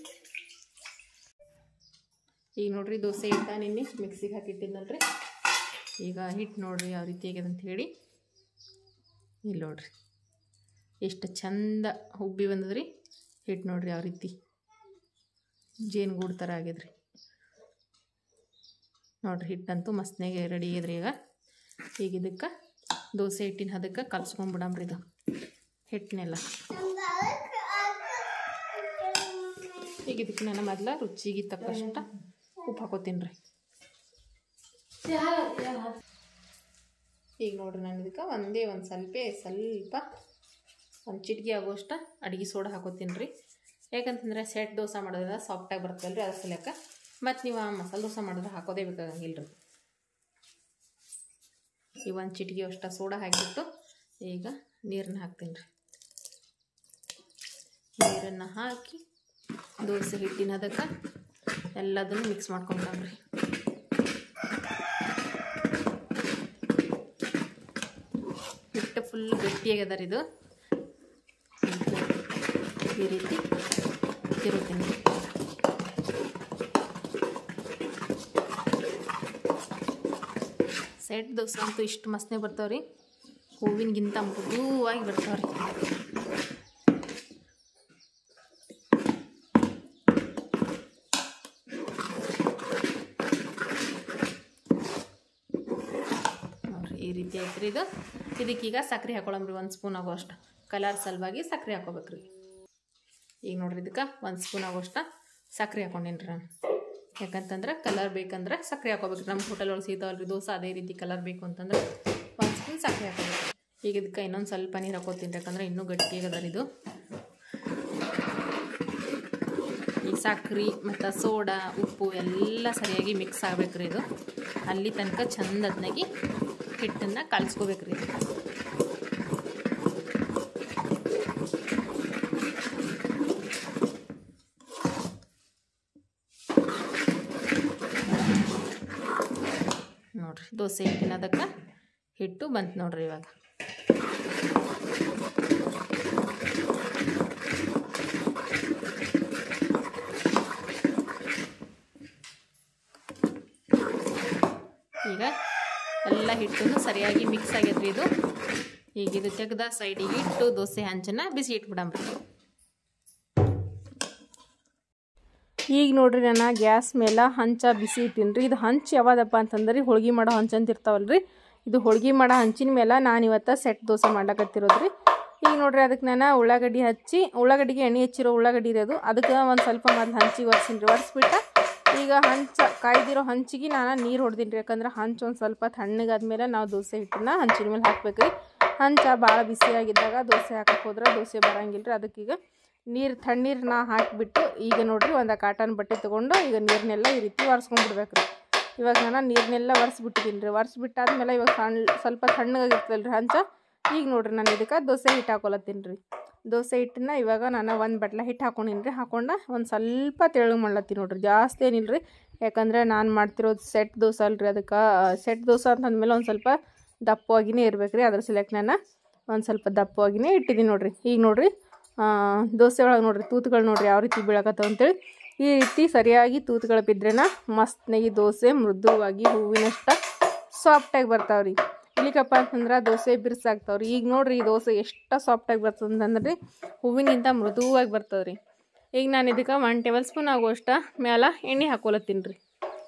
ಈಗ ನೋಡ್ರಿ ದೋಸೆ ಹಿಟ್ಟ ನಿನ್ನೆ ಮಿಕ್ಸಿಗೆ ಹಾಕಿಟ್ಟಿದ್ನಲ್ರಿ ಈಗ ಹಿಟ್ಟು ನೋಡ್ರಿ ಯಾವ ರೀತಿ ಆಗ್ಯದ ಅಂತ ಹೇಳಿ ಇಲ್ಲಿ ನೋಡ್ರಿ ಎಷ್ಟು ಚಂದ ಹುಬ್ಬಿ ಬಂದದ್ರಿ ಹಿಟ್ಟು ನೋಡ್ರಿ ಯಾವ ರೀತಿ ಜೇನುಗೂಡು ಥರ ಆಗ್ಯದ್ರಿ ನೋಡ್ರಿ ಹಿಟ್ಟಂತೂ ಮಸ್ತ್ನಾಗೆ ರೆಡಿ ಆಗ್ಯದ್ರಿ ಈಗ ಈಗ ಇದಕ್ಕೆ ದೋಸೆ ಹಿಟ್ಟಿನ ಹದಕ್ಕೆ ಕಲ್ಸ್ಕೊಂಡ್ಬಿಡಮ್ರಿ ಇದು ಹಿಟ್ಟನ್ನೆಲ್ಲ ಈಗ ಇದಕ್ಕೆ ನಾನು ಮೊದಲ ರುಚಿಗೆ ತಕ್ಕಷ್ಟ ಉಪ್ಪು ಹಾಕೋತೀನಿ ರೀ ಈಗ ನೋಡ್ರಿ ನಾನು ಇದಕ್ಕೆ ಒಂದೇ ಒಂದು ಸ್ವಲ್ಪ ಸ್ವಲ್ಪ ಒಂದು ಚಿಟಿಕೆ ಆಗೋಷ್ಟ ಅಡುಗೆ ಸೋಡಾ ಹಾಕೋತೀನಿ ರೀ ಯಾಕಂತಂದ್ರೆ ಸೆಟ್ ದೋಸೆ ಮಾಡೋದ್ರಿಂದ ಸಾಫ್ಟಾಗಿ ಬರ್ತಲ್ಲ ರೀ ಅದ್ರ ಸಲಕ್ಕೆ ಮತ್ತು ನೀವು ಆ ಮಸಾಲೆ ದೋಸೆ ಮಾಡಿದ್ರೆ ಹಾಕೋದೇ ಬೇಕಾಗಂಗಿಲ್ಲ ರೀ ಈ ಒಂದು ಚಿಟಿಕೆ ಅಷ್ಟ ಸೋಡಾ ಹಾಕಿಬಿಟ್ಟು ಈಗ ನೀರನ್ನ ಹಾಕ್ತೀನಿ ರೀ ನೀರನ್ನು ಹಾಕಿ ದೋಸೆ ಹಿಟ್ಟಿನ ಅದಕ್ಕೆ ಎಲ್ಲದನ್ನು ಮಿಕ್ಸ್ ಮಾಡ್ಕೊಂಡ್ರಿ ಹಿಟ್ಟು ಫುಲ್ ಗಟ್ಟಿಯಾಗ್ಯದ ರೀ ಇದು ಈ ರೀತಿ ತಿರುತ್ತೀನಿ ಸೆಟ್ ದೋಸೆ ಅಂತೂ ಇಷ್ಟು ಮಸ್ತ್ನೇ ಬರ್ತಾವ್ರಿ ಹೂವಿನಗಿಂತ ಮೃದುವಾಗಿ ಬರ್ತಾವ್ರಿ ನೋಡ್ರಿ ಈ ರೀತಿ ಐತ್ರಿ ಇದು ಇದಕ್ಕೀಗ ಸಕ್ಕರೆ ಹಾಕೊಳಮ್ರಿ ಒಂದು ಸ್ಪೂನ್ ಆಗೋಷ್ಟು ಕಲರ್ ಸಲುವಾಗಿ ಸಕ್ಕರೆ ಹಾಕೋಬೇಕ್ರಿ ಈಗ ನೋಡ್ರಿ ಇದಕ್ಕೆ ಒಂದು ಸ್ಪೂನ್ ಆಗೋಷ್ಟ ಸಕ್ಕರೆ ಹಾಕೊಂಡೇನ್ರಿ ನಾನು ಯಾಕಂತಂದ್ರೆ ಕಲರ್ ಬೇಕಂದ್ರೆ ಸಕ್ಕರೆ ಹಾಕೋಬೇಕ್ರಿ ನಮ್ಮ ಹೋಟೆಲ್ ಒಳಗೆ ಸಿಗ್ತಾವಲ್ರಿ ದೋಸೆ ಅದೇ ರೀತಿ ಕಲರ್ ಬೇಕು ಅಂತಂದ್ರೆ ಒಂದು ಸ್ಪೂನ್ ಸಕ್ಕರೆ ಹಾಕೋಬೇಕು ಈಗ ಇದಕ್ಕೆ ಇನ್ನೊಂದು ಸ್ವಲ್ಪ ನೀರು ಹಾಕೋತೀನಿ ಯಾಕಂದ್ರೆ ಇನ್ನೂ ಗಟ್ಟಿ ಆಗದ ಇದು ಈ ಸಕ್ರೆ ಮತ್ತು ಸೋಡಾ ಉಪ್ಪು ಎಲ್ಲ ಸರಿಯಾಗಿ ಮಿಕ್ಸ್ ಆಗ್ಬೇಕ್ರಿ ಇದು ಅಲ್ಲಿ ತನಕ ಚಂದದ್ನಾಗಿ ಹಿಟ್ಟನ್ನು ಕಲಿಸ್ಕೋಬೇಕ್ರಿ ನೋಡ್ರಿ ದೋಸೆ ಹಿಟ್ಟಿನ ಅದಕ್ಕೆ ಹಿಟ್ಟು ಬಂತು ನೋಡ್ರಿ ಇವಾಗ ಈಗ ಎಲ್ಲ ಹಿಟ್ಟನ್ನು ಸರಿಯಾಗಿ ಮಿಕ್ಸ್ ಆಗೈತ್ರಿ ಇದು ಈಗ ಇದು ತೆಗ್ದ ಸೈಡಿಗೆ ಇಟ್ಟು ದೋಸೆ ಹಂಚನ್ನ ಬಿಸಿ ಇಟ್ಬಿಡಮ್ರಿ ಈಗ ನೋಡ್ರಿ ನಾನು ಗ್ಯಾಸ್ ಮೇಲೆ ಹಂಚ ಬಿಸಿ ಇಟ್ಟೀನಿ ರೀ ಇದು ಹಂಚು ಯಾವ್ದಪ್ಪ ಅಂತಂದ್ರೆ ಹೋಳ್ಗೆ ಮಾಡೋ ಹಂಚು ಅಂತ ಇರ್ತಾವಲ್ರಿ ಇದು ಹೋಳ್ಗೆ ಮಾಡೋ ಹಂಚಿನ ಮೇಲೆ ನಾನು ಇವತ್ತು ಸೆಟ್ ದೋಸೆ ಮಾಡ್ಲಕತ್ತಿರೋದ್ರಿ ಈಗ ನೋಡ್ರಿ ಅದಕ್ಕೆ ನಾನು ಉಳ್ಳಾಗಡ್ಡಿ ಹಚ್ಚಿ ಉಳ್ಳಾಗಡ್ಡಿಗೆ ಎಣ್ಣೆ ಹಚ್ಚಿರೋ ಉಳ್ಳಾಗಡ್ಡಿ ಇರೋದು ಅದಕ್ಕೆ ಒಂದು ಸ್ವಲ್ಪ ಮೊದಲು ಹಂಚಿಗೆ ಒರೆಸಿನಿ ರೀ ಒರೆಸ್ಬಿಟ್ಟು ಈಗ ಹಂಚ ಕಾಯ್ದಿರೋ ಹಂಚಿಗೆ ನಾನು ನೀರು ಹೊಡ್ದೀನಿ ರೀ ಯಾಕಂದ್ರೆ ಹಂಚು ಒಂದು ಸ್ವಲ್ಪ ತಣ್ಣಗಾದ್ಮೇಲೆ ನಾವು ದೋಸೆ ಹಿಟ್ಟನ್ನ ಹಂಚಿನ ಮೇಲೆ ಹಾಕ್ಬೇಕು ರೀ ಹಂಚ ಭಾಳ ಬಿಸಿಯಾಗಿದ್ದಾಗ ದೋಸೆ ಹಾಕಕ್ಕೆ ಹೋದ್ರೆ ದೋಸೆ ಬರಂಗಿಲ್ಲ ರೀ ಅದಕ್ಕೀಗ ನೀರು ತಣ್ಣೀರನ್ನ ಹಾಕಿಬಿಟ್ಟು ಈಗ ನೋಡ್ರಿ ಒಂದು ಕಾಟನ್ ಬಟ್ಟೆ ತೊಗೊಂಡು ಈಗ ನೀರನ್ನೆಲ್ಲ ಈ ರೀತಿ ಒರೆಸ್ಕೊಂಡ್ಬಿಡ್ಬೇಕು ರೀ ಇವಾಗ ನಾನು ನೀರನ್ನೆಲ್ಲ ಒರೆಸ್ಬಿಟ್ಟಿದ್ದೀನಿ ರೀ ಒರೆಸ್ಬಿಟ್ಟಾದ್ಮೇಲೆ ಇವಾಗ ಸಣ್ಣ ಸ್ವಲ್ಪ ತಣ್ಣಗಾಗಿರ್ತಲ್ಲ ರೀ ಹಂಚ ಈಗ ನೋಡ್ರಿ ನಾನು ಇದಕ್ಕೆ ದೋಸೆ ಹಿಟ್ಟು ಹಾಕೊಳತ್ತೀನಿ ರೀ ದೋಸೆ ಹಿಟ್ಟನ್ನ ಇವಾಗ ನಾನು ಒಂದು ಬಟ್ಲ ಹಿಟ್ಟು ಹಾಕೊಂಡಿನಿ ರೀ ಹಾಕೊಂಡು ಒಂದು ಸ್ವಲ್ಪ ತೆಳ್ಳಗೆ ಮಾಡ್ಲತ್ತೀನಿ ನೋಡ್ರಿ ಜಾಸ್ತಿ ಏನಿಲ್ಲ ರೀ ಯಾಕಂದ್ರೆ ನಾನು ಮಾಡ್ತಿರೋದು ಸೆಟ್ ದೋಸೆ ಅಲ್ರಿ ಅದಕ್ಕೆ ಸೆಟ್ ದೋಸೆ ಅಂತಂದಮೇಲೆ ಒಂದು ಸ್ವಲ್ಪ ದಪ್ಪವಾಗಿನೇ ಇರ್ಬೇಕು ರೀ ಅದ್ರ ಸಲಕ್ಕೆ ನಾನು ಒಂದು ಸ್ವಲ್ಪ ದಪ್ಪವಾಗಿನೇ ಇಟ್ಟಿದ್ದೀನಿ ನೋಡ್ರಿ ಈಗ ನೋಡ್ರಿ ಆ, ದೋಸೆ ಒಳಗೆ ನೋಡ್ರಿ ತೂತುಗಳು ನೋಡ್ರಿ ಯಾವ ರೀತಿ ಬೀಳಕತ್ತಾವ ಅಂತೇಳಿ ಈ ರೀತಿ ಸರಿಯಾಗಿ ತೂತುಗಳು ಬಿದ್ರೆನ ಮಸ್ತ್ನಾಗಿ ದೋಸೆ ಮೃದುವಾಗಿ ಹೂವಿನಷ್ಟ ಸಾಫ್ಟಾಗಿ ಬರ್ತಾವ್ರಿ ಇಲ್ಲಿಕಪ್ಪ ಅಂತಂದ್ರೆ ದೋಸೆ ಬಿರ್ಸಾಗ್ತಾವ್ರಿ ಈಗ ನೋಡ್ರಿ ಈ ದೋಸೆ ಎಷ್ಟು ಸಾಫ್ಟಾಗಿ ಬರ್ತದೆ ಅಂತಂದ್ರೆ ಹೂವಿನಿಂದ ಮೃದುವಾಗಿ ಬರ್ತದ್ರಿ ಈಗ ನಾನು ಇದಕ್ಕೆ ಒನ್ ಟೇಬಲ್ ಸ್ಪೂನ್ ಆಗುವಷ್ಟ ಮ್ಯಾಲ ಎಣ್ಣೆ ಹಾಕೊಲತ್ತೀನಿ ರೀ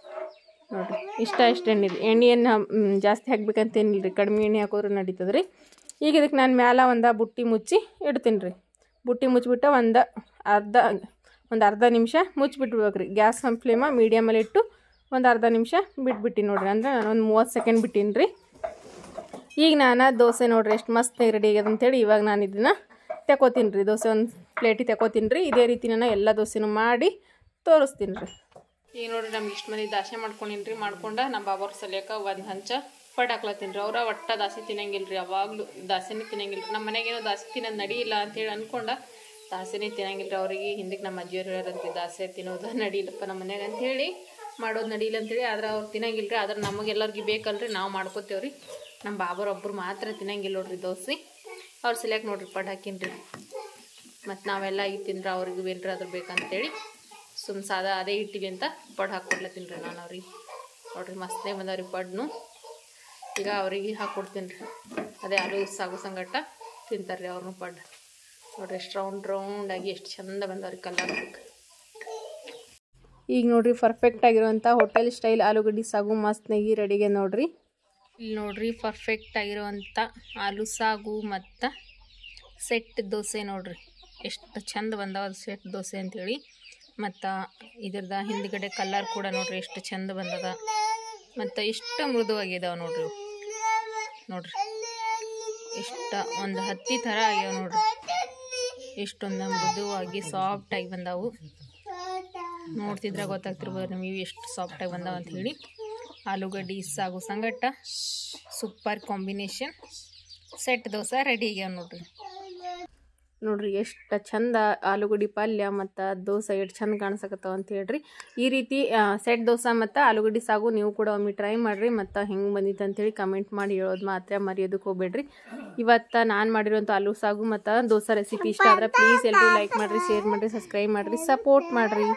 ನೋಡಿರಿ ಇಷ್ಟ ಇಷ್ಟು ಎಣ್ಣೆ ರೀ ಎಣ್ಣೆಯನ್ನು ಜಾಸ್ತಿ ಹಾಕ್ಬೇಕಂತೇನಿಲ್ಲ ರೀ ಕಡಿಮೆ ಎಣ್ಣೆ ಹಾಕೋದ್ರೆ ನಡೀತದೆ ರೀ ಈಗ ಇದಕ್ಕೆ ನಾನು ಮ್ಯಾಲ ಒಂದು ಬುಟ್ಟಿ ಮುಚ್ಚಿ ಇಡ್ತೀನಿ ರೀ ಬುಟ್ಟಿ ಮುಚ್ಚಿಬಿಟ್ಟು ಒಂದು ಅರ್ಧ ಒಂದು ಅರ್ಧ ನಿಮಿಷ ಮುಚ್ಚಿಬಿಟ್ಬಿಡ್ಬೇಕು ರೀ ಗ್ಯಾಸ್ ಫ್ಲೇಮ ಮೀಡಿಯಮಲ್ಲಿ ಇಟ್ಟು ಒಂದು ಅರ್ಧ ನಿಮಿಷ ಬಿಟ್ಬಿಟ್ಟು ನೋಡ್ರಿ ಅಂದ್ರೆ ನಾನು ಒಂದು ಮೂವತ್ತು ಸೆಕೆಂಡ್ ಬಿಟ್ಟೀನಿ ರೀ ಈಗ ನಾನು ದೋಸೆ ನೋಡ್ರಿ ಎಷ್ಟು ಮಸ್ತಾಗಿ ರೆಡಿ ಆಗ್ಯದ ಅಂತೇಳಿ ಇವಾಗ ನಾನು ಇದನ್ನು ತೆಕೋತೀನಿ ರೀ ದೋಸೆ ಒಂದು ಪ್ಲೇಟಿಗೆ ತೆಕೋತೀನಿ ರೀ ಇದೇ ರೀತಿ ನಾನು ಎಲ್ಲ ದೋಸೆನೂ ಮಾಡಿ ತೋರಿಸ್ತೀನಿ ರೀ ಈಗ ನೋಡ್ರಿ ನಮ್ಗೆ ಇಷ್ಟು ಮಂದಿ ದಾಸೆ ಮಾಡ್ಕೊಂಡಿನಿ ರೀ ಮಾಡ್ಕೊಂಡು ನಮ್ಮ ಬಾಬಾವ್ರ ಸಲಿಯಕ ಒಂದು ಹಂಚ ಪಡ್ ಹಾಕ್ಲತ್ತೀನಿ ರೀ ಅವ್ರ ಒಟ್ಟ ದಾಸೆ ತಿನ್ನಂಗಿಲ್ಲ ರೀ ಯಾವಾಗಲೂ ದಾಸೆನೇ ತಿನ್ನಂಗಿಲ್ಲ ರೀ ನಮ್ಮ ಮನೆಗೇನೋ ದಾಸೆ ತಿನ್ನೋದು ನಡಿಯಿಲ್ಲ ಅಂತೇಳಿ ಅನ್ಕೊಂಡ ದಾಸೆನೇ ತಿನ್ನಂಗಿಲ್ಲ ರೀ ಅವ್ರಿಗೆ ಹಿಂದಕ್ಕೆ ನಮ್ಮ ಅಜ್ಜಿಯವ್ರು ಹೇಳ್ಯಾರಂತೆ ದಾಸೆ ತಿನ್ನೋದು ನಡಿಯಿಲ್ಲಪ್ಪ ನಮ್ಮ ಮನ್ಯಾಗ ಅಂತೇಳಿ ಮಾಡೋದು ನಡಿಯಿಲ್ಲ ಅಂತೇಳಿ ಆದ್ರೆ ಅವ್ರು ತಿನ್ನಂಗಿಲ್ಲ ರೀ ಆದ್ರೆ ನಮಗೆಲ್ಲರಿಗೂ ಬೇಕಲ್ರಿ ನಾವು ಮಾಡ್ಕೋತೇವೆ ರೀ ನಮ್ಮ ಬಾಬರ್ ಒಬ್ರು ಮಾತ್ರ ತಿನ್ನಂಗಿಲ್ಲ ನೋಡ್ರಿ ದೋಸೆ ಅವ್ರ ಸಲಿಯಾಕ ನೋಡ್ರಿ ಪಡ್ ಹಾಕಿನಿ ರೀ ಮತ್ತು ನಾವೆಲ್ಲ ಈಗ ತಿಂದ್ರೆ ಅವ್ರಿಗೆ ಬೇನ್ರಿ ಅದ್ರ ಬೇಕಂತೇಳಿ ಸುಮ್ ಸಾದಾ ಅದೇ ಇಟ್ಟಿವಿ ಅಂತ ಪಡ್ ಹಾಕ್ಕೊಡ್ಲತ್ತೀನಿ ರೀ ನಾನು ಅವ್ರಿಗೆ ನೋಡ್ರಿ ಮಸ್ತಾಗಿ ಬಂದವ್ರಿ ಪಡ್ನು ಈಗ ಅವ್ರಿಗೆ ಹಾಕ್ಕೊಡ್ತೀನಿ ರೀ ಅದೇ ಆಲೂ ಸಾಗು ಸಂಗಟ ತಿಂತಾರೆ ರೀ ಅವ್ರನ್ನೂ ಪಡ್ ನೋಡ್ರಿ ಎಷ್ಟು ರೌಂಡ್ ರೌಂಡಾಗಿ ಎಷ್ಟು ಚಂದ ಬಂದವ್ರಿ ಕಲರ್ ಈಗ ನೋಡ್ರಿ ಪರ್ಫೆಕ್ಟ್ ಆಗಿರುವಂಥ ಹೋಟೆಲ್ ಸ್ಟೈಲ್ ಆಲೂಗಡ್ಡೆ ಸಾಗು ಮಸ್ತ್ನಾಗಿ ರೆಡಿಗೆ ನೋಡ್ರಿ ಇಲ್ಲಿ ನೋಡ್ರಿ ಪರ್ಫೆಕ್ಟ್ ಆಗಿರುವಂಥ ಆಲೂ ಸಾಗು ಮತ್ತು ಸೆಟ್ ದೋಸೆ ನೋಡ್ರಿ ಎಷ್ಟು ಚಂದ ಬಂದಾವ ಅದು ಸೆಟ್ ದೋಸೆ ಅಂಥೇಳಿ ಮತ್ತು ಇದ್ರದ ಹಿಂದ್ಗಡೆ ಕಲರ್ ಕೂಡ ನೋಡ್ರಿ ಎಷ್ಟು ಚಂದ ಬಂದದ ಮತ್ತು ಎಷ್ಟು ಮೃದುವಾಗಿದಾವ ನೋಡ್ರಿ ಇವು. ನೋಡ್ರಿ ಇಷ್ಟ ಒಂದು ಹತ್ತಿ ಥರ ಆಗ್ಯಾವ ನೋಡ್ರಿ ಎಷ್ಟೊಂದು ಮೃದುವಾಗಿ ಸಾಫ್ಟಾಗಿ ಬಂದಾವು ನೋಡ್ತಿದ್ರೆ ಗೊತ್ತಾಗ್ತಿರ್ಬೋದು ನಿಮಗೆ ಎಷ್ಟು ಸಾಫ್ಟಾಗಿ ಬಂದಾವ ಅಂತ ಹೇಳಿ ಆಲೂಗಡ್ಡೆ ಸಾಗು ಸಂಗಟ super combination set dosa ready ಆಗ್ಯಾವ ನೋಡ್ರಿ ನೋಡ್ರಿ ಎಷ್ಟು ಚಂದ ಆಲೂಗಡ್ಡೆ ಪಲ್ಯ ಮತ್ತು ದೋಸೆ ಎಷ್ಟು ಚಂದ ಕಾಣಿಸಕತ್ತಾವ ಅಂತ ಹೇಳ್ರಿ ಈ ರೀತಿ ಸೆಟ್ ದೋಸೆ ಮತ್ತು ಆಲೂಗಡ್ಡೆ ಸಾಗು ನೀವು ಕೂಡ ಒಮ್ಮೆ ಟ್ರೈ ಮಾಡಿರಿ ಮತ್ತು ಹೆಂಗೆ ಬಂದಿತ್ತು ಅಂತೇಳಿ ಕಮೆಂಟ್ ಮಾಡಿ ಹೇಳೋದು ಮಾತ್ರ ಮರೆಯೋದಕ್ಕೆ ಹೋಗ್ಬೇಡ್ರಿ ಇವತ್ತು ನಾನು ಮಾಡಿರೋಂಥ ಆಲೂ ಸಾಗು ಮತ್ತು ದೋಸೆ ರೆಸಿಪಿ ಇಷ್ಟ ಆದ್ರೆ ಪ್ಲೀಸ್ ಎಲ್ಲರೂ ಲೈಕ್ ಮಾಡಿರಿ ಶೇರ್ ಮಾಡಿರಿ ಸಬ್ಸ್ಕ್ರೈಬ್ ಮಾಡಿರಿ ಸಪೋರ್ಟ್ ಮಾಡಿರಿ